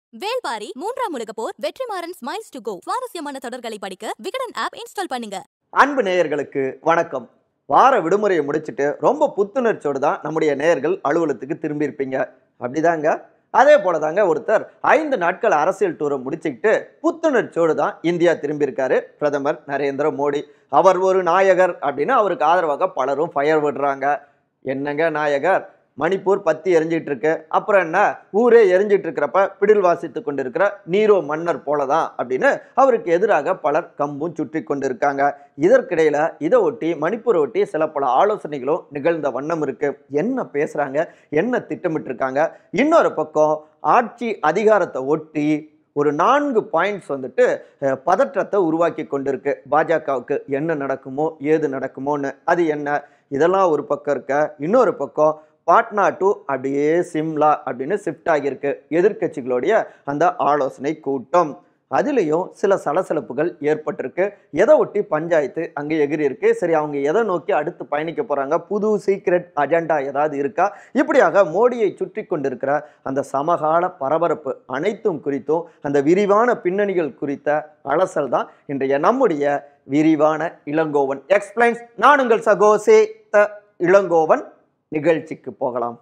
வேல்பாரி மூன்றாம் உலகப் போர் வெற்றிமாறன் ஸ்மைல்ஸ் டு கோ சுவாரஸ்யமான தொடர்களை படிக்க விகடன் ஆப் இன்ஸ்டால் பண்ணுங்க அன்பு நேயர்களுக்கு வணக்கம் வார விடுமுறையை முடிச்சுட்டு ரொம்ப புத்துணர்ச்சியோடு தான் நம்முடைய நேயர்கள் அலுவலகத்துக்கு திரும்பியிருப்பீங்க அப்படிதாங்க அதே போல தாங்க ஒருத்தர் ஐந்து நாட்கள் அரசியல் டூரை முடிச்சுக்கிட்டு புத்துணர்ச்சியோடு தான் இந்தியா திரும்பியிருக்காரு பிரதமர் நரேந்திர மோடி அவர் ஒரு நாயகர் அப்படின்னு அவருக்கு ஆதரவாக பலரும் ஃபயர் விடுறாங்க என்னங்க நாயகர் மணிப்பூர் பத்தி எரிஞ்சிட்டு இருக்கு அப்புறம் என்ன ஊரே எரிஞ்சிட்டு இருக்கிறப்ப பிடில் வாசித்து கொண்டிருக்கிற நீரோ மன்னர் போலதான் அப்படின்னு அவருக்கு எதிராக பலர் கம்பும் சுற்றி கொண்டிருக்காங்க இதற்கிடையில இதை ஒட்டி மணிப்பூரை ஒட்டி சில பல ஆலோசனைகளும் நிகழ்ந்த வண்ணம் இருக்கு என்ன பேசுறாங்க என்ன திட்டமிட்டு இருக்காங்க இன்னொரு பக்கம் ஆட்சி அதிகாரத்தை ஒட்டி ஒரு நான்கு பாயிண்ட்ஸ் வந்துட்டு அஹ், பதற்றத்தை உருவாக்கி கொண்டிருக்கு பாஜகவுக்கு என்ன நடக்குமோ ஏது நடக்குமோன்னு அது என்ன இதெல்லாம் ஒரு பக்கம் இருக்க இன்னொரு பக்கம் பாட்னா டு அப்படியே சிம்லா அப்படின்னு ஷிஃப்ட் ஆகியிருக்கு எதிர்க்கட்சிகளுடைய அந்த ஆலோசனை கூட்டம் அதுலேயும் சில சலசலப்புகள் ஏற்பட்டிருக்கு எதை ஒட்டி பஞ்சாயத்து அங்கே எகிரி இருக்கு சரி அவங்க எதை நோக்கி அடுத்து பயணிக்க போறாங்க புது சீக்ரெட் அஜெண்டா ஏதாவது இருக்கா இப்படியாக மோடியை சுற்றி கொண்டிருக்கிற அந்த சமகால பரபரப்பு அனைத்தும் குறித்தும் அந்த விரிவான பின்னணிகள் குறித்த அலசல் தான் இன்றைய நம்முடைய விரிவான இளங்கோவன் எக்ஸ்பிளைன்ஸ் நான் உங்கள் சகோசே த இளங்கோவன் நிகழ்ச்சிக்கு போகலாம்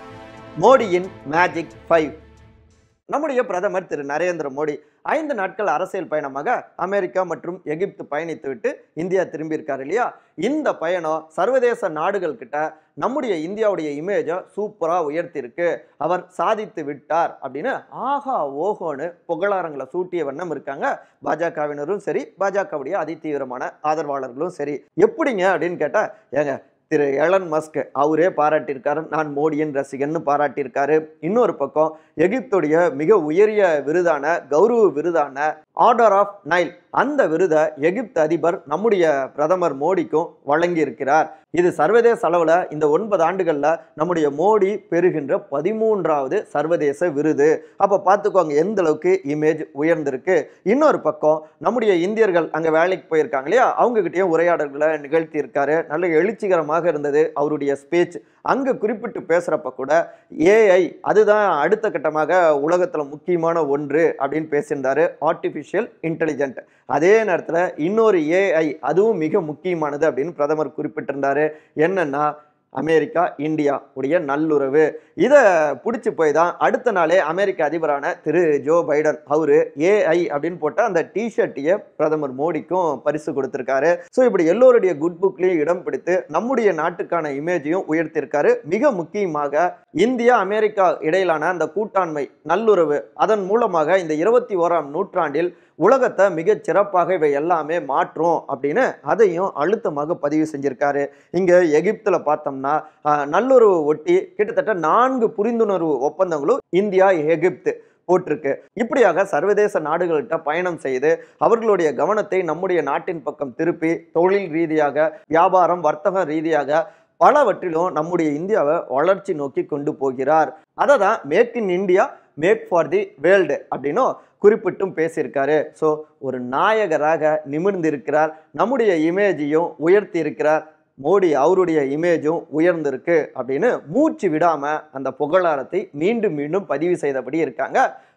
மோடியின் மேஜிக் ஃபைவ் நம்முடைய பிரதமர் திரு நரேந்திர மோடி ஐந்து நாட்கள் அரசியல் பயணமாக அமெரிக்கா மற்றும் எகிப்து பயணித்துவிட்டு இந்தியா திரும்பியிருக்காரு இல்லையா இந்த பயணம் சர்வதேச நாடுகள் கிட்ட நம்முடைய இந்தியாவுடைய இமேஜை சூப்பராக உயர்த்தியிருக்கு அவர் சாதித்து விட்டார் அப்படின்னு ஆஹா ஓஹோன்னு புகழாரங்களை சூட்டிய வண்ணம் இருக்காங்க பாஜகவினரும் சரி பாஜகவுடைய அதிதீவிரமான ஆதரவாளர்களும் சரி எப்படிங்க அப்படின்னு கேட்டா ஏங்க திரு எலன் மஸ்க் அவரே பாராட்டியிருக்காரு நான் மோடியின் ரசிகன்னு பாராட்டியிருக்காரு இன்னொரு பக்கம் எகிப்துடைய மிக உயரிய விருதான கௌரவ விருதான ஆர்டர் ஆஃப் நைல் அந்த விருதை எகிப்து அதிபர் நம்முடைய பிரதமர் மோடிக்கும் வழங்கியிருக்கிறார் இது சர்வதேச அளவில் இந்த ஒன்பது ஆண்டுகளில் நம்முடைய மோடி பெறுகின்ற பதிமூன்றாவது சர்வதேச விருது அப்போ பார்த்துக்கோங்க எந்த அளவுக்கு இமேஜ் உயர்ந்திருக்கு இன்னொரு பக்கம் நம்முடைய இந்தியர்கள் அங்கே வேலைக்கு போயிருக்காங்க இல்லையா அவங்ககிட்டயும் உரையாடல்களை நிகழ்த்தி இருக்காரு நல்ல எழுச்சிகரமாக இருந்தது அவருடைய ஸ்பீச் அங்கே குறிப்பிட்டு பேசுகிறப்ப கூட ஏஐ அதுதான் அடுத்த கட்டமாக உலகத்தில் முக்கியமான ஒன்று அப்படின்னு பேசியிருந்தாரு ஆர்டிஃபிஷியல் இன்டெலிஜென்ட் அதே நேரத்தில் இன்னொரு ஏஐ அதுவும் மிக முக்கியமானது அப்படின்னு பிரதமர் குறிப்பிட்டிருந்தாரு என்னன்னா அமெரிக்கா இந்தியா உடைய நல்லுறவு இதை பிடிச்சி போய் தான் அடுத்த நாளே அமெரிக்க அதிபரான திரு ஜோ பைடன் அவரு ஏஐ அப்படின்னு போட்ட அந்த டிஷர்ட்டையே பிரதமர் மோடிக்கும் பரிசு கொடுத்திருக்காரு ஸோ இப்படி எல்லோருடைய குட் புக்லேயும் இடம் பிடித்து நம்முடைய நாட்டுக்கான இமேஜையும் உயர்த்தியிருக்காரு மிக முக்கியமாக இந்தியா அமெரிக்கா இடையிலான அந்த கூட்டாண்மை நல்லுறவு அதன் மூலமாக இந்த இருபத்தி ஓராம் நூற்றாண்டில் உலகத்தை மிகச் சிறப்பாக இவை எல்லாமே மாற்றும் அப்படின்னு அதையும் அழுத்தமாக பதிவு செஞ்சிருக்காரு இங்க எகிப்துல பார்த்தோம்னா ஆஹ், நல்லுறவு ஒட்டி கிட்டத்தட்ட நான்கு புரிந்துணர்வு ஒப்பந்தங்களும் இந்தியா எகிப்து போட்டிருக்கு இப்படியாக சர்வதேச நாடுகள்கிட்ட பயணம் செய்து அவர்களுடைய கவனத்தை நம்முடைய நாட்டின் பக்கம் திருப்பி தொழில் ரீதியாக வியாபாரம் வர்த்தக ரீதியாக பலவற்றிலும் நம்முடைய இந்தியாவை வளர்ச்சி நோக்கி கொண்டு போகிறார் அதை தான் make in India make for the world அப்படின்னும் குறிப்பிட்டும் பேசியிருக்காரு ஸோ ஒரு நாயகராக நிமிர்ந்திருக்கிறார் நம்முடைய இமேஜையும் உயர்த்தி இருக்கிறார் மோடி அவருடைய இமேஜும் உயர்ந்திருக்கு அப்படின்னு மூச்சு விடாம அந்த புகழாரத்தை மீண்டும் மீண்டும் பதிவு செய்தபடி இருக்காங்க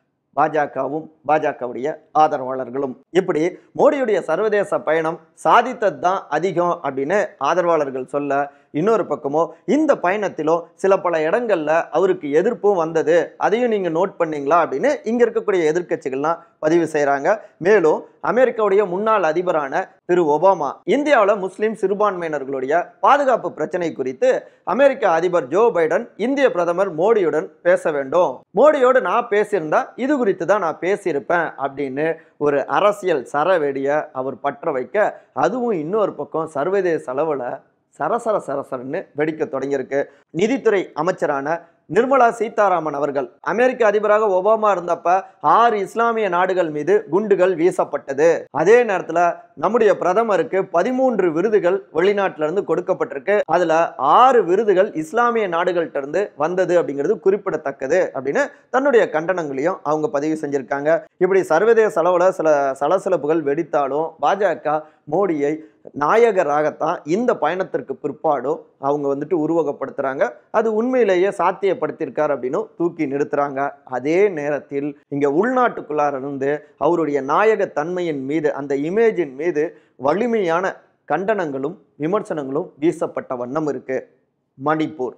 பாஜகவும் பாஜகவுடைய ஆதரவாளர்களும் இப்படி மோடியுடைய சர்வதேச பயணம் சாதித்தது தான் அதிகம் அப்படின்னு ஆதரவாளர்கள் சொல்ல இன்னொரு பக்கமோ இந்த பயணத்திலும் சில பல இடங்கள்ல அவருக்கு எதிர்ப்பும் வந்தது அதையும் நீங்க நோட் பண்ணீங்களா அப்படின்னு இங்க இருக்கக்கூடிய எதிர்க்கட்சிகள்லாம் பதிவு செய்றாங்க மேலும் அமெரிக்காவுடைய முன்னாள் அதிபரான திரு ஒபாமா இந்தியாவில் முஸ்லிம் சிறுபான்மையினர்களுடைய பாதுகாப்பு பிரச்சனை குறித்து அமெரிக்க அதிபர் ஜோ பைடன் இந்திய பிரதமர் மோடியுடன் பேச வேண்டும் மோடியோடு நான் பேசியிருந்தா இது குறித்து தான் நான் பேசியிருப்பேன் அப்படின்னு ஒரு அரசியல் சரவெடியை அவர் பற்ற வைக்க அதுவும் இன்னொரு பக்கம் சர்வதேச அளவில் சரசர சரசரன்னு வெடிக்க தொடங்கியிருக்கு நிதித்துறை அமைச்சரான நிர்மலா சீதாராமன் அவர்கள் அமெரிக்க அதிபராக ஒபாமா இருந்தப்ப ஆறு இஸ்லாமிய நாடுகள் மீது குண்டுகள் வீசப்பட்டது அதே நேரத்துல நம்முடைய பிரதமருக்கு பதிமூன்று விருதுகள் வெளிநாட்டுல இருந்து கொடுக்கப்பட்டிருக்கு அதுல ஆறு விருதுகள் இஸ்லாமிய நாடுகள்கிட்ட இருந்து வந்தது அப்படிங்கிறது குறிப்பிடத்தக்கது அப்படின்னு தன்னுடைய கண்டனங்களையும் அவங்க பதிவு செஞ்சிருக்காங்க இப்படி சர்வதேச அளவுல சில சலசலப்புகள் வெடித்தாலும் பாஜக மோடியை நாயகராகத்தான் இந்த பயணத்திற்கு பிற்பாடும் அவங்க வந்துட்டு உருவகப்படுத்துறாங்க அது உண்மையிலேயே சாத்தியப்படுத்தியிருக்கார் அப்படின்னு தூக்கி நிறுத்துறாங்க அதே நேரத்தில் இங்க உள்நாட்டுக்குள்ளார இருந்து அவருடைய நாயக தன்மையின் மீது அந்த இமேஜின் மீது வலிமையான கண்டனங்களும் விமர்சனங்களும் வீசப்பட்ட வண்ணம் இருக்கு மணிப்பூர்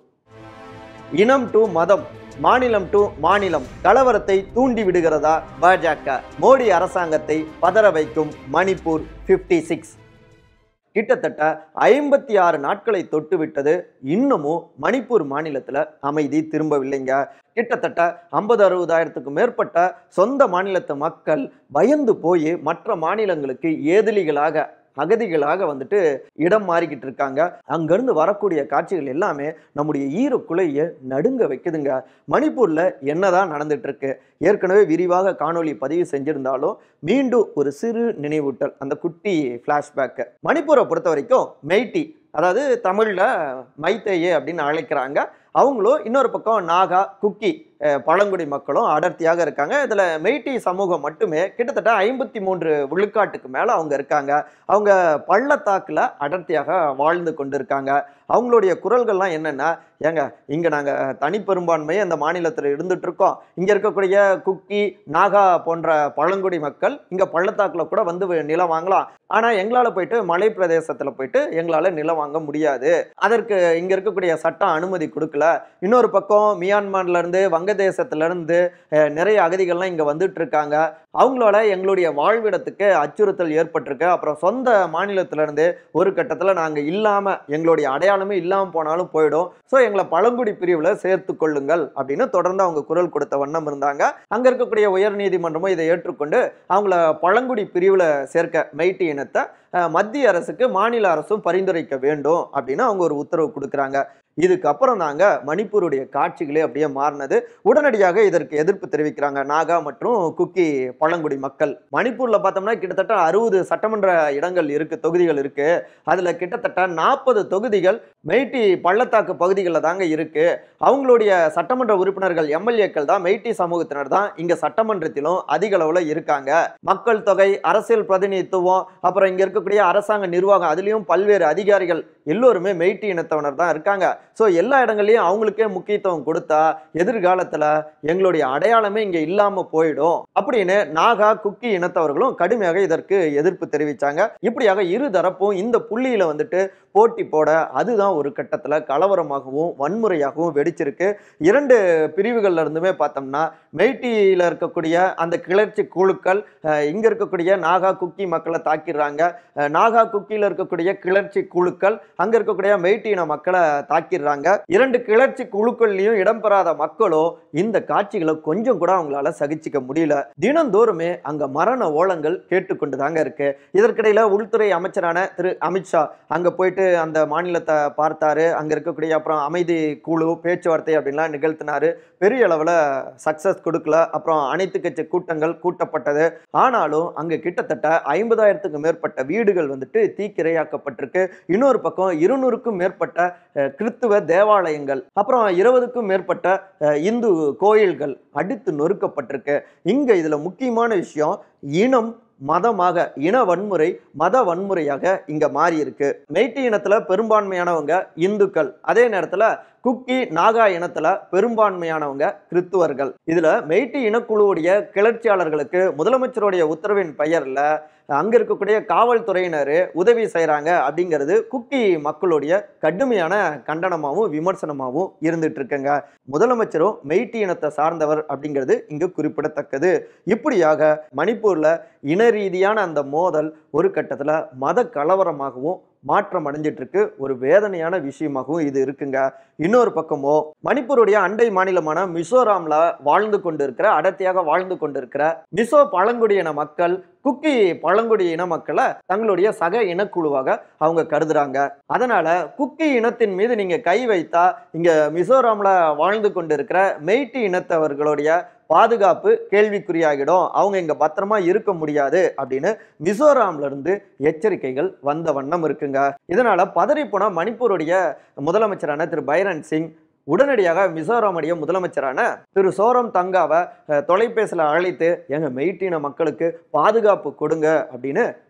இனம் டு மதம் மாநிலம் டு மாநிலம் கலவரத்தை தூண்டி விடுகிறதா பாஜக மோடி அரசாங்கத்தை பதற வைக்கும் மணிப்பூர் 56 சிக்ஸ் கிட்டத்தட்ட ஐம்பத்தி ஆறு நாட்களை தொட்டு விட்டது இன்னமும் மணிப்பூர் மாநிலத்தில் அமைதி திரும்பவில்லைங்க கிட்டத்தட்ட ஐம்பது அறுபதாயிரத்துக்கும் மேற்பட்ட சொந்த மாநிலத்து மக்கள் பயந்து போய் மற்ற மாநிலங்களுக்கு ஏதிலிகளாக அகதிகளாக வந்துட்டு இடம் மாறிக்கிட்டு இருக்காங்க அங்கிருந்து வரக்கூடிய காட்சிகள் எல்லாமே நம்முடைய ஈரக்குலைய நடுங்க வைக்குதுங்க மணிப்பூர்ல என்னதான் நடந்துட்டு இருக்கு ஏற்கனவே விரிவாக காணொளி பதிவு செஞ்சிருந்தாலும் மீண்டும் ஒரு சிறு நினைவூட்டல் அந்த குட்டி ஃப்ளாஷ்பேக்கு மணிப்பூரை பொறுத்த வரைக்கும் மெய்ட்டி அதாவது தமிழ்ல மைத்தேயே அப்படின்னு அழைக்கிறாங்க அவங்களும் இன்னொரு பக்கம் நாகா குக்கி அஹ், பழங்குடி மக்களும் அடர்த்தியாக இருக்காங்க இதில் மெய்ட்டி சமூகம் மட்டுமே கிட்டத்தட்ட ஐம்பத்தி மூன்று விழுக்காட்டுக்கு மேலே அவங்க இருக்காங்க அவங்க பள்ளத்தாக்கில் அடர்த்தியாக வாழ்ந்து கொண்டு இருக்காங்க அவங்களுடைய குரல்கள்லாம் என்னென்னா ஏங்க இங்கே நாங்கள் தனிப்பெரும்பான்மையை இந்த மாநிலத்தில் இருந்துட்டு இருக்கோம் இங்கே இருக்கக்கூடிய குக்கி நாகா போன்ற பழங்குடி மக்கள் இங்கே பள்ளத்தாக்கில் கூட வந்து வி- நிலம் வாங்கலாம் ஆனால் எங்களால் போயிட்டு மலை பிரதேசத்தில் போயிட்டு எங்களால் நிலம் வாங்க முடியாது அதற்கு இங்கே இருக்கக்கூடிய சட்டம் அனுமதி கொடுக்கல இன்னொரு பக்கம் மியான்மர்ல இருந்து வங்கதேசத்துல இருந்து அஹ், நிறைய அகதிகள்லாம் இங்க வந்துட்டு இருக்காங்க அவங்களோட எங்களுடைய வாழ்விடத்துக்கு அச்சுறுத்தல் ஏற்பட்டிருக்கு அப்புறம் சொந்த மாநிலத்துல இருந்து ஒரு கட்டத்துல நாங்க இல்லாம எங்களுடைய அடையாளமே இல்லாம போனாலும் போயிடும் ஸோ எங்களை பழங்குடி பிரிவுல சேர்த்து கொள்ளுங்கள் அப்படின்னு தொடர்ந்து அவங்க குரல் கொடுத்த வண்ணம் இருந்தாங்க அங்க இருக்கக்கூடிய உயர் நீதிமன்றமும் இதை ஏற்றுக்கொண்டு அவங்கள பழங்குடி பிரிவுல சேர்க்க மெய்ட்டி இனத்தை அஹ், மத்திய அரசுக்கு மாநில அரசும் பரிந்துரைக்க வேண்டும் அப்படின்னு அவங்க ஒரு உத்தரவு கொடுக்குறாங்க இதுக்கப்புறம் தாங்க மணிப்பூருடைய காட்சிகளே அப்படியே மாறினது உடனடியாக இதற்கு எதிர்ப்பு தெரிவிக்கிறாங்க நாகா மற்றும் குக்கி பழங்குடி மக்கள் மணிப்பூர்ல பார்த்தோம்னா கிட்டத்தட்ட அறுபது சட்டமன்ற இடங்கள் இருக்கு தொகுதிகள் இருக்கு அதுல கிட்டத்தட்ட நாற்பது தொகுதிகள் மெய்ட்டி பள்ளத்தாக்கு பகுதிகளில் தாங்க இருக்கு அவங்களுடைய சட்டமன்ற உறுப்பினர்கள் எம்எல்ஏக்கள் தான் மெய்ட்டி சமூகத்தினர் தான் இங்க சட்டமன்றத்திலும் அதிக அளவுல இருக்காங்க மக்கள் தொகை அரசியல் பிரதிநிதித்துவம் அப்புறம் இங்க இருக்கக்கூடிய அரசாங்க நிர்வாகம் அதுலயும் பல்வேறு அதிகாரிகள் எல்லோருமே மெய்ட்டி இனத்தவனர் தான் இருக்காங்க ஸோ எல்லா இடங்கள்லையும் அவங்களுக்கே முக்கியத்துவம் கொடுத்தா எதிர்காலத்துல எங்களுடைய அடையாளமே இங்க இல்லாம போயிடும் அப்படின்னு நாகா குக்கி இனத்தவர்களும் கடுமையாக இதற்கு எதிர்ப்பு தெரிவிச்சாங்க இப்படியாக இரு தரப்பும் இந்த புள்ளியில வந்துட்டு போட்டி போட அதுதான் ஒரு கட்டத்துல கலவரமாகவும் வன்முறையாகவும் வெடிச்சிருக்கு இரண்டு பிரிவுகள்ல இருந்துமே பார்த்தோம்னா மெய்ட்டியில இருக்கக்கூடிய அந்த கிளர்ச்சி குழுக்கள் அஹ், இங்க இருக்கக்கூடிய நாகா குக்கி மக்களை தாக்கிடுறாங்க அஹ், நாகா குக்கியில இருக்கக்கூடிய கிளர்ச்சி குழுக்கள் அங்க இருக்கக்கூடிய மெய்ட்டி இன மக்களை தாக்கிடுறாங்க இரண்டு கிளர்ச்சி குழுக்கள்லயும் இடம்பெறாத மக்களோ இந்த காட்சிகளை கொஞ்சம் கூட அவங்களால சகிச்சுக்க முடியல தினந்தோறுமே அங்க மரண ஓலங்கள் கேட்டுக்கொண்டு தாங்க இருக்கு இதற்கிடையில உள்துறை அமைச்சரான திரு அமித்ஷா அங்க போயிட்டு அந்த மாநிலத்தை பார்த்தாரு அங்க இருக்கக்கூடிய அப்புறம் அமைதி குழு பேச்சுவார்த்தை அப்படின்லாம் நிகழ்த்தினாரு பெரிய அளவுல சக்சஸ் கொடுக்கல அப்புறம் அனைத்து கட்சி கூட்டங்கள் கூட்டப்பட்டது ஆனாலும் அங்க கிட்டத்தட்ட ஐம்பதாயிரத்துக்கும் மேற்பட்ட வீடுகள் வந்துட்டு தீக்கிரையாக்கப்பட்டிருக்கு இன்னொரு பக்கம் இருநூறுக்கும் மேற்பட்ட அஹ், கிறித்துவ தேவாலயங்கள் அப்புறம் இருபதுக்கும் மேற்பட்ட அஹ், இந்து கோயில்கள் அடித்து நொறுக்கப்பட்டிருக்கு இங்க இதுல முக்கியமான விஷயம் இனம் மதமாக இன வன்முறை மத வன்முறையாக இங்க மாறி இருக்கு மெய்ட்டி இனத்துல பெரும்பான்மையானவங்க இந்துக்கள் அதே நேரத்துல குக்கி நாகா இனத்துல பெரும்பான்மையானவங்க கிறித்துவர்கள் இதுல மெய்ட்டி இனக்குழுவுடைய கிளர்ச்சியாளர்களுக்கு முதலமைச்சருடைய உத்தரவின் பெயர்ல அங்க இருக்கக்கூடிய காவல்துறையினர் உதவி செய்றாங்க அப்படிங்கிறது குக்கி மக்களுடைய கடுமையான கண்டனமாகவும் விமர்சனமாகவும் இருந்துட்டு இருக்குங்க முதலமைச்சரும் மெய்ட்டி இனத்தை சார்ந்தவர் அப்படிங்கிறது இங்கு குறிப்பிடத்தக்கது இப்படியாக மணிப்பூர்ல இன ரீதியான அந்த மோதல் ஒரு கட்டத்துல மத கலவரமாகவும் மாற்றம் அடைஞ்சிட்டு இருக்கு ஒரு வேதனையான விஷயமாகவும் இது இருக்குங்க இன்னொரு பக்கமோ மணிப்பூருடைய அண்டை மாநிலமான மிசோராம்ல வாழ்ந்து கொண்டு இருக்கிற அடர்த்தியாக வாழ்ந்து கொண்டிருக்கிற மிசோ பழங்குடியின மக்கள் குக்கி பழங்குடி இன மக்களை தங்களுடைய சக இனக்குழுவாக அவங்க கருதுறாங்க அதனால குக்கி இனத்தின் மீது நீங்க கை வைத்தா இங்க மிசோராம்ல வாழ்ந்து கொண்டிருக்கிற மெய்ட்டி இனத்தவர்களுடைய பாதுகாப்பு கேள்விக்குறியாகிடும் அவங்க இங்க பத்திரமா இருக்க முடியாது அப்படின்னு மிசோராம்ல இருந்து எச்சரிக்கைகள் வந்த வண்ணம் இருக்குங்க இதனால பதறிப்போன மணிப்பூருடைய முதலமைச்சரான திரு பைரன் சிங் உடனடியாக மிசோராமுடைய முதலமைச்சரான திரு சோரம் தங்காவை அஹ், தொலைபேசியில் அழைத்து எங்க மெய்ட்டின மக்களுக்கு பாதுகாப்பு கொடுங்க அப்படின்னு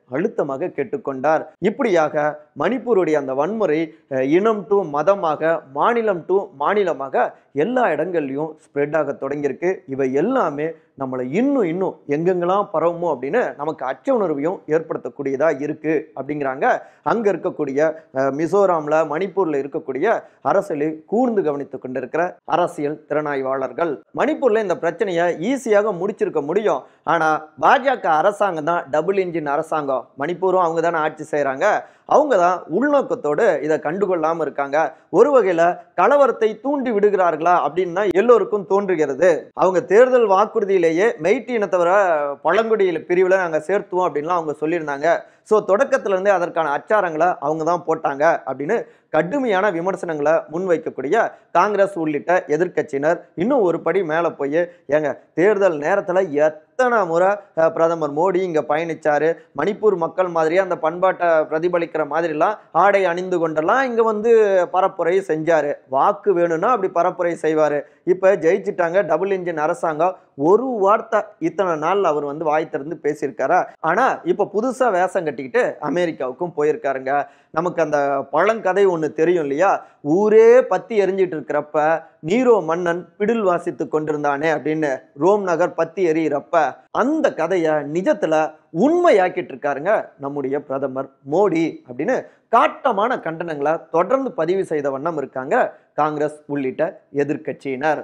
அழுத்தமாக கேட்டுக்கொண்டார் இப்படியாக மணிப்பூருடைய அந்த வன்முறை அஹ், இனம் டு மதமாக மாநிலம் டு மாநிலமாக எல்லா இடங்கள்லையும் ஸ்ப்ரெட் ஆக தொடங்கியிருக்கு இவை எல்லாமே நம்மளை இன்னும் இன்னும் எங்கெங்கெல்லாம் பரவுமோ அப்படின்னு நமக்கு அச்ச உணர்வையும் ஏற்படுத்தக்கூடியதா இருக்கு அப்படிங்கிறாங்க அங்க இருக்கக்கூடிய அஹ், மிசோராம்ல மணிப்பூர்ல இருக்கக்கூடிய அரசியலை கூர்ந்து கவனித்துக் கொண்டிருக்கிற அரசியல் திறனாய்வாளர்கள் மணிப்பூர்ல இந்த பிரச்சனையை ஈஸியாக முடிச்சிருக்க முடியும் ஆனா பாஜக அரசாங்கம் தான் டபுள் இன்ஜின் அரசாங்கம் மணிப்பூரும் அவங்க தானே ஆட்சி செய்றாங்க அவங்க தான் உள்நோக்கத்தோடு இதை கண்டுகொள்ளாம இருக்காங்க ஒரு வகையில கலவரத்தை தூண்டி விடுகிறார்களா அப்படின்னு தான் எல்லோருக்கும் தோன்றுகிறது அவங்க தேர்தல் வாக்குறுதியிலேயே மெய்ட்டி இனத்தவர பழங்குடியில பிரிவில் நாங்கள் சேர்த்துவோம் அப்படின்லாம் அவங்க சொல்லியிருந்தாங்க ஸோ தொடக்கத்துல இருந்தே அதற்கான அச்சாரங்களை அவங்க தான் போட்டாங்க அப்படின்னு கடுமையான விமர்சனங்களை முன்வைக்கக்கூடிய காங்கிரஸ் உள்ளிட்ட எதிர்க்கட்சியினர் இன்னும் ஒரு படி மேலே போய் ஏங்க தேர்தல் நேரத்தில் எத்தனை முறை அஹ், பிரதமர் மோடி இங்கே பயணிச்சாரு மணிப்பூர் மக்கள் மாதிரியே அந்த பண்பாட்டை பிரதிபலிக்கிற மாதிரிலாம் ஆடை அணிந்து கொண்டெல்லாம் இங்கே வந்து பரப்புரை செஞ்சாரு வாக்கு வேணும்னா அப்படி பரப்புரை செய்வார் இப்போ ஜெயிச்சிட்டாங்க டபுள் இன்ஜின் அரசாங்கம் ஒரு வார்த்தை இத்தனை நாள் அவர் வந்து வாய் திறந்து பேசியிருக்காரா ஆனால் இப்போ புதுசாக வேஷம் கட்டிக்கிட்டு அமெரிக்காவுக்கும் போயிருக்காருங்க நமக்கு அந்த பழங்கதை ஒன்று தெரியும் இல்லையா ஊரே பத்தி எரிஞ்சிட்டு இருக்கிறப்ப நீரோ மன்னன் பிடில் வாசித்து கொண்டிருந்தானே அப்படின்னு ரோம் நகர் பத்தி எரியிறப்ப அந்த கதையை நிஜத்துல உண்மையாக்கிட்டு இருக்காருங்க நம்முடைய பிரதமர் மோடி அப்படின்னு காட்டமான கண்டனங்களை தொடர்ந்து பதிவு செய்த வண்ணம் இருக்காங்க காங்கிரஸ் உள்ளிட்ட எதிர்க்கட்சியினர்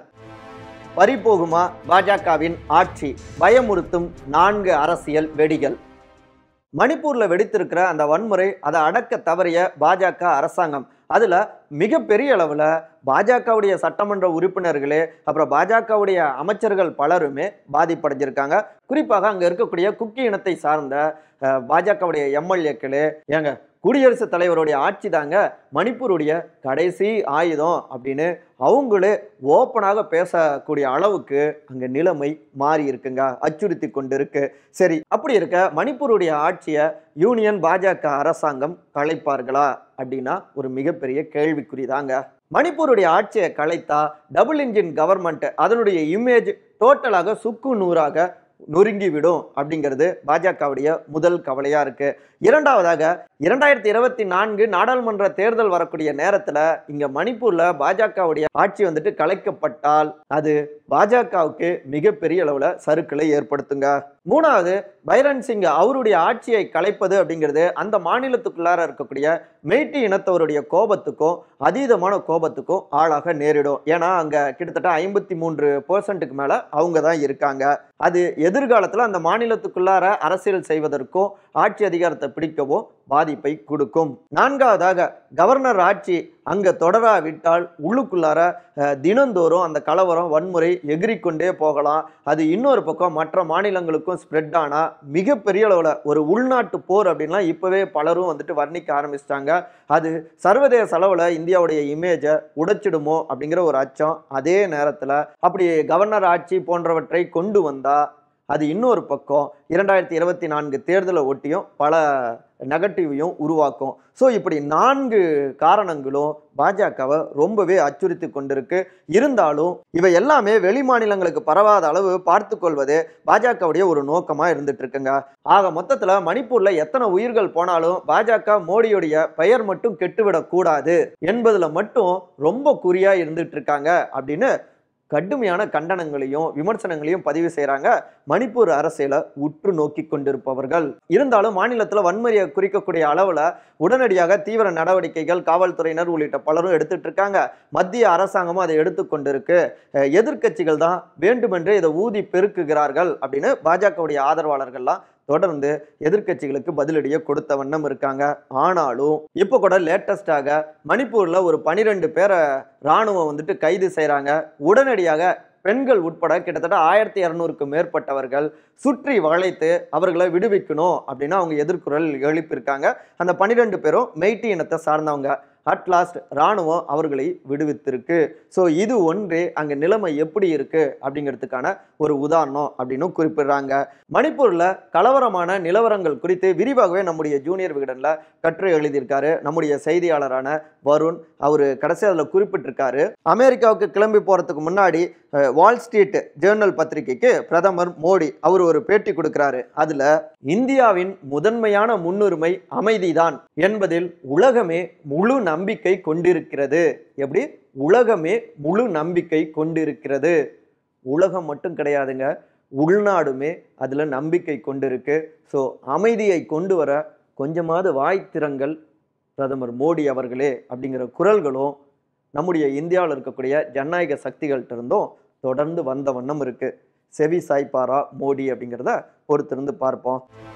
பறிபோகுமா பாஜகவின் ஆட்சி பயமுறுத்தும் நான்கு அரசியல் வெடிகள் மணிப்பூர்ல வெடித்திருக்கிற அந்த வன்முறை அதை அடக்க தவறிய பாஜக அரசாங்கம் அதுல மிகப்பெரிய அளவுல பாஜகவுடைய சட்டமன்ற உறுப்பினர்களே அப்புறம் பாஜகவுடைய அமைச்சர்கள் பலருமே பாதிப்படைஞ்சிருக்காங்க குறிப்பாக அங்க இருக்கக்கூடிய குக்கி இனத்தை சார்ந்த அஹ், பாஜகவுடைய எம்எல்ஏக்களே ஏங்க குடியரசுத் தலைவருடைய ஆட்சி தாங்க மணிப்பூருடைய கடைசி ஆயுதம் அப்படின்னு அவங்களே ஓப்பனாக பேசக்கூடிய அளவுக்கு அங்க நிலைமை மாறி இருக்குங்க அச்சுறுத்தி கொண்டு இருக்கு சரி அப்படி இருக்க மணிப்பூருடைய ஆட்சியை யூனியன் பாஜக அரசாங்கம் கலைப்பார்களா அப்படின்னா ஒரு மிகப்பெரிய கேள்விக்குறி தாங்க மணிப்பூருடைய ஆட்சியை கலைத்தா டபுள் இன்ஜின் கவர்மெண்ட் அதனுடைய இமேஜ் டோட்டலாக சுக்கு நூறாக நொறுங்கிவிடும் அப்படிங்கிறது பாஜகவுடைய முதல் கவலையா இருக்கு இரண்டாவதாக இரண்டாயிரத்தி இருபத்தி நான்கு நாடாளுமன்ற தேர்தல் வரக்கூடிய நேரத்துல இங்க மணிப்பூர்ல பாஜகவுடைய ஆட்சி வந்துட்டு கலைக்கப்பட்டால் அது பாஜகவுக்கு மிகப்பெரிய அளவுல சறுக்களை ஏற்படுத்துங்க மூணாவது பைரன் சிங் அவருடைய ஆட்சியை கலைப்பது அப்படிங்கிறது அந்த மாநிலத்துக்குள்ளார இருக்கக்கூடிய மெய்ட்டி இனத்தவருடைய கோபத்துக்கும் அதீதமான கோபத்துக்கும் ஆளாக நேரிடும் ஏன்னா அங்க கிட்டத்தட்ட ஐம்பத்தி மூன்று பெர்சன்ட்டுக்கு மேல அவங்க தான் இருக்காங்க அது எதிர்காலத்துல அந்த மாநிலத்துக்குள்ளார அரசியல் செய்வதற்கும் ஆட்சி அதிகாரத்தை பிடிக்கவோ பாதிப்பை கொடுக்கும் நான்காவதாக கவர்னர் ஆட்சி அங்க தொடராவிட்டால் உள்ளுக்குள்ளார அஹ், தினந்தோறும் அந்த கலவரம் வன்முறை எகிரிக்கொண்டே போகலாம் அது இன்னொரு பக்கம் மற்ற மாநிலங்களுக்கும் ஸ்ப்ரெட் ஆனா மிகப்பெரிய அளவில் ஒரு உள்நாட்டு போர் அப்படின்லாம் இப்போவே பலரும் வந்துட்டு வர்ணிக்க ஆரம்பிச்சிட்டாங்க அது சர்வதேச அளவில் இந்தியாவுடைய இமேஜை உடைச்சிடுமோ அப்படிங்கிற ஒரு அச்சம் அதே நேரத்தில் அப்படி கவர்னர் ஆட்சி போன்றவற்றை கொண்டு வந்தா அது இன்னொரு பக்கம் இரண்டாயிரத்தி இருபத்தி நான்கு தேர்தலை ஒட்டியும் பல நெகட்டிவையும் உருவாக்கும் ஸோ இப்படி நான்கு காரணங்களும் பாஜகவை ரொம்பவே அச்சுறுத்தி கொண்டிருக்கு இருந்தாலும் இவை எல்லாமே வெளி மாநிலங்களுக்கு பரவாத அளவு பார்த்து கொள்வது பாஜகவுடைய ஒரு நோக்கமா இருந்துட்டு இருக்குங்க ஆக மொத்தத்துல மணிப்பூர்ல எத்தனை உயிர்கள் போனாலும் பாஜக மோடியுடைய பெயர் மட்டும் கெட்டுவிடக் கூடாது என்பதுல மட்டும் ரொம்ப குறியா இருந்துட்டு இருக்காங்க அப்படின்னு கடுமையான கண்டனங்களையும் விமர்சனங்களையும் பதிவு செய்கிறாங்க மணிப்பூர் அரசியலை உற்று நோக்கி கொண்டிருப்பவர்கள் இருந்தாலும் மாநிலத்தில் வன்முறையை குறிக்கக்கூடிய அளவில் உடனடியாக தீவிர நடவடிக்கைகள் காவல்துறையினர் உள்ளிட்ட பலரும் எடுத்துட்டு இருக்காங்க மத்திய அரசாங்கமும் அதை எடுத்துக்கொண்டிருக்கு அஹ் எதிர்க்கட்சிகள் தான் வேண்டுமென்றே இதை ஊதி பெருக்குகிறார்கள் அப்படின்னு பாஜகவுடைய ஆதரவாளர்கள்லாம் தொடர்ந்து எதிர்க்கட்சிகளுக்கு பதிலடியை கொடுத்த வண்ணம் இருக்காங்க ஆனாலும் இப்போ கூட லேட்டஸ்டாக மணிப்பூர்ல ஒரு பனிரெண்டு பேரை ராணுவம் வந்துட்டு கைது செய்றாங்க உடனடியாக பெண்கள் உட்பட கிட்டத்தட்ட ஆயிரத்தி இரநூறுக்கு மேற்பட்டவர்கள் சுற்றி வளைத்து அவர்களை விடுவிக்கணும் அப்படின்னு அவங்க எதிர்குரல் எழுப்பியிருக்காங்க அந்த பன்னிரெண்டு பேரும் மெய்ட்டி இனத்தை சார்ந்தவங்க அட் லாஸ்ட் ராணுவம் அவர்களை விடுவித்திருக்கு ஸோ இது ஒன்றே அங்கே நிலைமை எப்படி இருக்கு அப்படிங்கிறதுக்கான ஒரு உதாரணம் அப்படின்னு குறிப்பிடுறாங்க மணிப்பூரில் கலவரமான நிலவரங்கள் குறித்து விரிவாகவே நம்முடைய ஜூனியர் விகடனில் கட்டுரை எழுதியிருக்காரு நம்முடைய செய்தியாளரான வருண் அவர் கடைசி அதில் குறிப்பிட்டிருக்காரு அமெரிக்காவுக்கு கிளம்பி போகிறதுக்கு முன்னாடி அஹ், வால் ஸ்ட்ரீட் ஜேர்னல் பத்திரிகைக்கு பிரதமர் மோடி அவர் ஒரு பேட்டி கொடுக்கிறாரு அதுல இந்தியாவின் முதன்மையான முன்னுரிமை அமைதிதான் என்பதில் உலகமே முழு நம்பிக்கை கொண்டிருக்கிறது எப்படி உலகமே முழு நம்பிக்கை கொண்டிருக்கிறது உலகம் மட்டும் கிடையாதுங்க உள்நாடுமே அதில் நம்பிக்கை கொண்டிருக்கு ஸோ அமைதியை கொண்டு வர கொஞ்சமாவது வாய்த்திறங்கள் பிரதமர் மோடி அவர்களே அப்படிங்கிற குரல்களும் நம்முடைய இந்தியாவில் இருக்கக்கூடிய ஜனநாயக சக்திகள்கிட்ட இருந்தும் தொடர்ந்து வந்த வண்ணம் இருக்கு செவி சாய்ப்பாரா மோடி அப்படிங்கிறத பொறுத்திருந்து பார்ப்போம்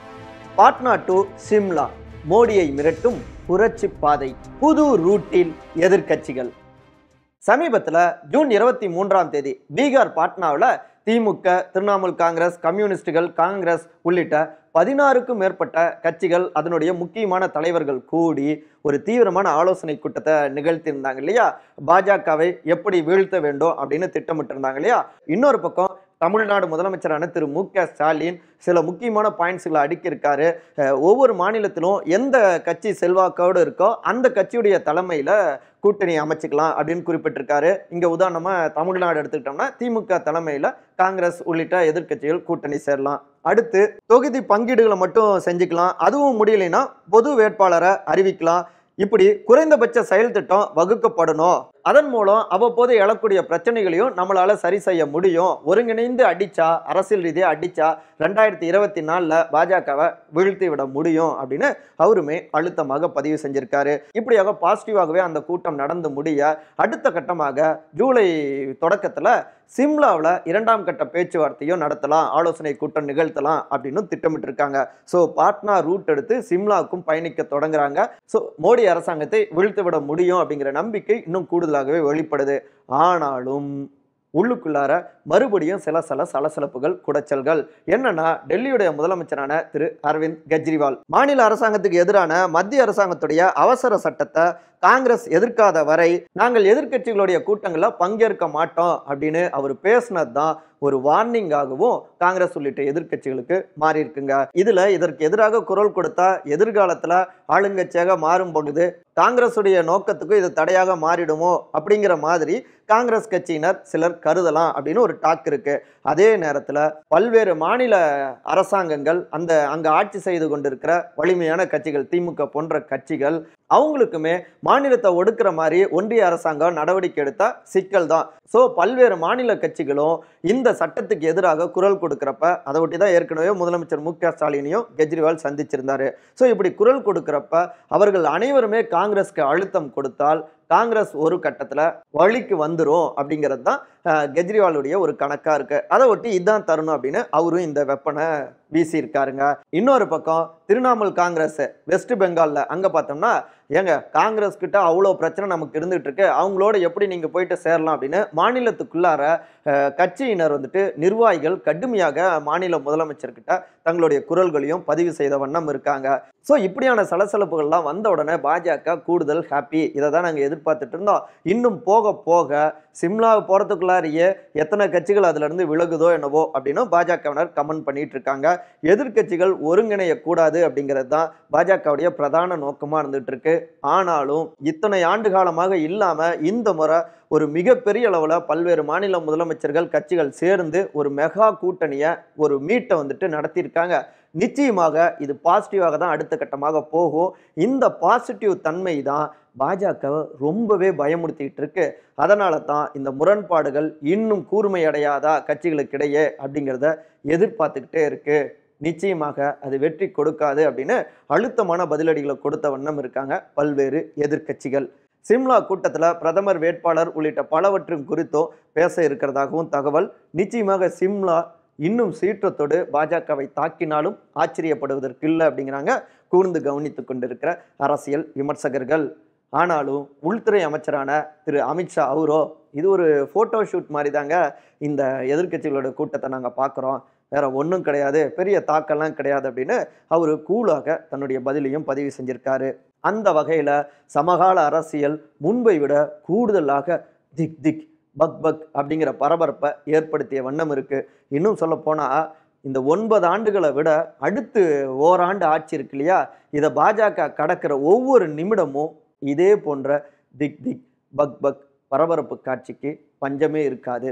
பாட்னா டு சிம்லா மோடியை மிரட்டும் புரட்சி பாதை புது ரூட்டில் எதிர்க்கட்சிகள் சமீபத்தில் ஜூன் இருபத்தி மூன்றாம் தேதி பீகார் பாட்னாவில் திமுக திரிணாமுல் காங்கிரஸ் கம்யூனிஸ்டுகள் காங்கிரஸ் உள்ளிட்ட பதினாறுக்கும் மேற்பட்ட கட்சிகள் அதனுடைய முக்கியமான தலைவர்கள் கூடி ஒரு தீவிரமான ஆலோசனை கூட்டத்தை நிகழ்த்தியிருந்தாங்க இல்லையா பாஜகவை எப்படி வீழ்த்த வேண்டும் அப்படின்னு திட்டமிட்டிருந்தாங்க இல்லையா இன்னொரு பக்கம் தமிழ்நாடு முதலமைச்சரான திரு மு க ஸ்டாலின் சில முக்கியமான பாயிண்ட்ஸ்களை அடுக்கியிருக்காரு அஹ் ஒவ்வொரு மாநிலத்திலும் எந்த கட்சி செல்வாக்கோடு இருக்கோ அந்த கட்சியுடைய தலைமையில் கூட்டணி அமைச்சுக்கலாம் அப்படின்னு குறிப்பிட்டிருக்காரு இங்கே உதாரணமாக தமிழ்நாடு எடுத்துக்கிட்டோம்னா திமுக தலைமையில் காங்கிரஸ் உள்ளிட்ட எதிர்க்கட்சிகள் கூட்டணி சேரலாம் அடுத்து தொகுதி பங்கீடுகளை மட்டும் செஞ்சுக்கலாம் அதுவும் முடியலைன்னா பொது வேட்பாளரை அறிவிக்கலாம் இப்படி குறைந்தபட்ச செயல் திட்டம் வகுக்கப்படணும் அதன் மூலம் அவ்வப்போது எழக்கூடிய பிரச்சனைகளையும் நம்மளால சரி செய்ய முடியும் ஒருங்கிணைந்து அடிச்சா அரசியல் ரீதியாக அடிச்சா ரெண்டாயிரத்தி இருபத்தி நாலில் பாஜகவை வீழ்த்தி விட முடியும் அப்படின்னு அவருமே அழுத்தமாக பதிவு செஞ்சிருக்காரு இப்படியாக பாசிட்டிவாகவே அந்த கூட்டம் நடந்து முடிய அடுத்த கட்டமாக ஜூலை தொடக்கத்தில் சிம்லாவில் இரண்டாம் கட்ட பேச்சுவார்த்தையும் நடத்தலாம் ஆலோசனை கூட்டம் நிகழ்த்தலாம் அப்படின்னு திட்டமிட்டிருக்காங்க ஸோ பாட்னா ரூட் எடுத்து சிம்லாவுக்கும் பயணிக்க தொடங்குறாங்க ஸோ மோடி அரசாங்கத்தை வீழ்த்து விட முடியும் அப்படிங்கிற நம்பிக்கை இன்னும் கூடுதலாகவே வெளிப்படுது ஆனாலும் உள்ளுக்குள்ளார மறுபடியும் சில சில சலசலப்புகள் குடைச்சல்கள் என்னன்னா டெல்லியுடைய முதலமைச்சரான திரு அரவிந்த் கெஜ்ரிவால் மாநில அரசாங்கத்துக்கு எதிரான மத்திய அரசாங்கத்துடைய அவசர சட்டத்தை காங்கிரஸ் எதிர்க்காத வரை நாங்கள் எதிர்க்கட்சிகளுடைய கூட்டங்களில் பங்கேற்க மாட்டோம் அப்படின்னு அவர் பேசினது தான் ஒரு வார்னிங்காகவும் காங்கிரஸ் உள்ளிட்ட எதிர்க்கட்சிகளுக்கு மாறி இருக்குங்க இதுல இதற்கு எதிராக குரல் கொடுத்தா எதிர்காலத்துல ஆளுங்கட்சியாக மாறும் பொழுது காங்கிரஸுடைய நோக்கத்துக்கு இது தடையாக மாறிடுமோ அப்படிங்கிற மாதிரி காங்கிரஸ் கட்சியினர் சிலர் கருதலாம் அப்படின்னு ஒரு டாக் இருக்கு அதே நேரத்தில் பல்வேறு மாநில அரசாங்கங்கள் அந்த அங்கே ஆட்சி செய்து கொண்டிருக்கிற வலிமையான கட்சிகள் திமுக போன்ற கட்சிகள் அவங்களுக்குமே மாநிலத்தை ஒடுக்குற மாதிரி ஒன்றிய அரசாங்கம் நடவடிக்கை எடுத்தா சிக்கல் தான் ஸோ பல்வேறு மாநில கட்சிகளும் இந்த சட்டத்துக்கு எதிராக குரல் கொடுக்குறப்ப அதை ஒட்டி தான் ஏற்கனவே முதலமைச்சர் மு க ஸ்டாலினையும் கெஜ்ரிவால் சந்திச்சிருந்தாரு ஸோ இப்படி குரல் கொடுக்குறப்ப அவர்கள் அனைவருமே காங்கிரஸ்க்கு அழுத்தம் கொடுத்தால் காங்கிரஸ் ஒரு கட்டத்தில் வழிக்கு வந்துரும் அப்படிங்கிறது தான் அஹ், கெஜ்ரிவாலுடைய ஒரு கணக்காக இருக்கு அதை ஒட்டி இதுதான் தருணம் அப்படின்னு அவரும் இந்த வெப்பனை வீசியிருக்காருங்க இன்னொரு பக்கம் திரிணாமுல் காங்கிரஸ் வெஸ்ட் பெங்காலில் அங்கே பார்த்தோம்னா ஏங்க காங்கிரஸ் கிட்ட அவ்வளோ பிரச்சனை நமக்கு இருந்துகிட்டு இருக்கு அவங்களோட எப்படி நீங்கள் போயிட்டு சேரலாம் அப்படின்னு மாநிலத்துக்குள்ளார அஹ், கட்சியினர் வந்துட்டு நிர்வாகிகள் கடுமையாக மாநில முதலமைச்சர்கிட்ட தங்களுடைய குரல்களையும் பதிவு செய்த வண்ணம் இருக்காங்க ஸோ இப்படியான சலசலப்புகள்லாம் வந்த உடனே பாஜக கூடுதல் ஹாப்பி இதை தான் நாங்கள் எதிர்பார்த்துட்டு இருந்தோம் இன்னும் போக போக சிம்லா போகிறதுக்குள்ளாரியே எத்தனை கட்சிகள் அதிலிருந்து விலகுதோ என்னவோ அப்படின்னு பாஜகவினர் கமெண்ட் பண்ணிட்டு இருக்காங்க எதிர்க்கட்சிகள் ஒருங்கிணையக்கூடாது அப்படிங்கிறது தான் பாஜகவுடைய பிரதான நோக்கமாக இருந்துட்டு இருக்கு ஆனாலும் இத்தனை ஆண்டு காலமாக இல்லாமல் இந்த முறை ஒரு மிகப்பெரிய அளவில் பல்வேறு மாநில முதலமைச்சர்கள் கட்சிகள் சேர்ந்து ஒரு மெகா கூட்டணியை ஒரு மீட்டை வந்துட்டு நடத்தியிருக்காங்க நிச்சயமாக இது பாசிட்டிவாக தான் அடுத்த கட்டமாக போகும் இந்த பாசிட்டிவ் தன்மை தான் பாஜகவை ரொம்பவே பயமுறுத்திட்டு இருக்கு அதனால தான் இந்த முரண்பாடுகள் இன்னும் கூர்மையடையாதா கட்சிகளுக்கிடையே அப்படிங்கிறத எதிர்பார்த்துக்கிட்டே இருக்கு நிச்சயமாக அது வெற்றி கொடுக்காது அப்படின்னு அழுத்தமான பதிலடிகளை கொடுத்த வண்ணம் இருக்காங்க பல்வேறு எதிர்க்கட்சிகள் சிம்லா கூட்டத்தில் பிரதமர் வேட்பாளர் உள்ளிட்ட பலவற்றும் குறித்தும் பேச இருக்கிறதாகவும் தகவல் நிச்சயமாக சிம்லா இன்னும் சீற்றத்தோடு பாஜகவை தாக்கினாலும் ஆச்சரியப்படுவதற்கு இல்லை அப்படிங்கிறாங்க கூர்ந்து கவனித்து கொண்டிருக்கிற அரசியல் விமர்சகர்கள் ஆனாலும் உள்துறை அமைச்சரான திரு அமித்ஷா அவரோ இது ஒரு ஃபோட்டோ ஷூட் மாதிரி தாங்க இந்த எதிர்க்கட்சிகளோட கூட்டத்தை நாங்கள் பார்க்குறோம் வேற ஒன்றும் கிடையாது பெரிய தாக்கம்லாம் கிடையாது அப்படின்னு அவர் கூலாக தன்னுடைய பதிலையும் பதிவு செஞ்சிருக்காரு அந்த வகையில் சமகால அரசியல் முன்பை விட கூடுதலாக திக் திக் பக் பக் அப்படிங்கிற பரபரப்பை ஏற்படுத்திய வண்ணம் இருக்கு இன்னும் சொல்ல போனால் இந்த ஒன்பது ஆண்டுகளை விட அடுத்து ஓராண்டு ஆட்சி இருக்கு இல்லையா இதை பாஜக கடக்கிற ஒவ்வொரு நிமிடமும் இதே போன்ற திக் திக் பக் பக் பரபரப்பு காட்சிக்கு பஞ்சமே இருக்காது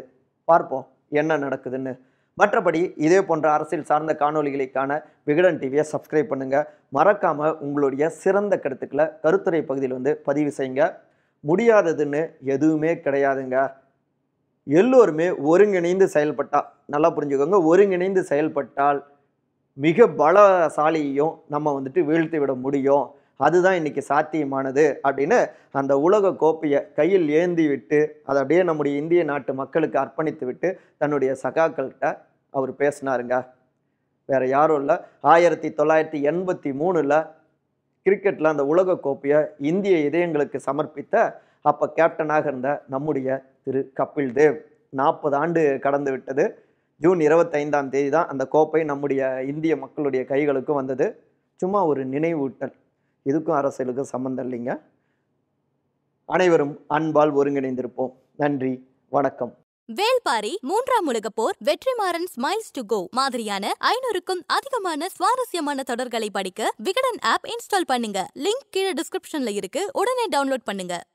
பார்ப்போம் என்ன நடக்குதுன்னு மற்றபடி இதே போன்ற அரசியல் சார்ந்த காணொளிகளுக்கான விகடன் டிவியை சப்ஸ்கிரைப் பண்ணுங்க மறக்காம உங்களுடைய சிறந்த கருத்துக்களை கருத்துரை பகுதியில் வந்து பதிவு செய்யுங்க முடியாததுன்னு எதுவுமே கிடையாதுங்க எல்லோருமே ஒருங்கிணைந்து செயல்பட்டா நல்லா புரிஞ்சுக்கோங்க ஒருங்கிணைந்து செயல்பட்டால் மிக பலசாலியையும் நம்ம வந்துட்டு வீழ்த்தி விட முடியும் அதுதான் இன்னைக்கு சாத்தியமானது அப்படின்னு அந்த உலக கோப்பையை கையில் ஏந்தி விட்டு அதை அப்படியே நம்முடைய இந்திய நாட்டு மக்களுக்கு அர்ப்பணித்து விட்டு தன்னுடைய சகாக்கள்கிட்ட அவர் பேசினாருங்க வேற யாரும் இல்லை ஆயிரத்தி தொள்ளாயிரத்தி எண்பத்தி மூணில் கிரிக்கெட்டில் அந்த உலக கோப்பையை இந்திய இதயங்களுக்கு சமர்ப்பித்த அப்போ கேப்டனாக இருந்த நம்முடைய திரு கபில் தேவ் நாற்பது ஆண்டு கடந்து விட்டது ஜூன் இருபத்தைந்தாம் தேதி தான் அந்த கோப்பை நம்முடைய இந்திய மக்களுடைய கைகளுக்கும் வந்தது சும்மா ஒரு நினைவூட்டல் இதுக்கும் அரசியலுக்கும் சம்மந்தம் இல்லைங்க அனைவரும் அன்பால் ஒருங்கிணைந்திருப்போம் நன்றி வணக்கம் வேல்பாரி மூன்றாம் உலகப் போர் வெற்றிமாறன் ஸ்மைல்ஸ் டு கோ மாதிரியான ஐநூறுக்கும் அதிகமான சுவாரஸ்யமான தொடர்களை படிக்க விகடன் ஆப் இன்ஸ்டால் பண்ணுங்க லிங்க் கீழே டிஸ்கிரிப்ஷன்ல இருக்கு உடனே டவுன்லோட் பண்ணுங்க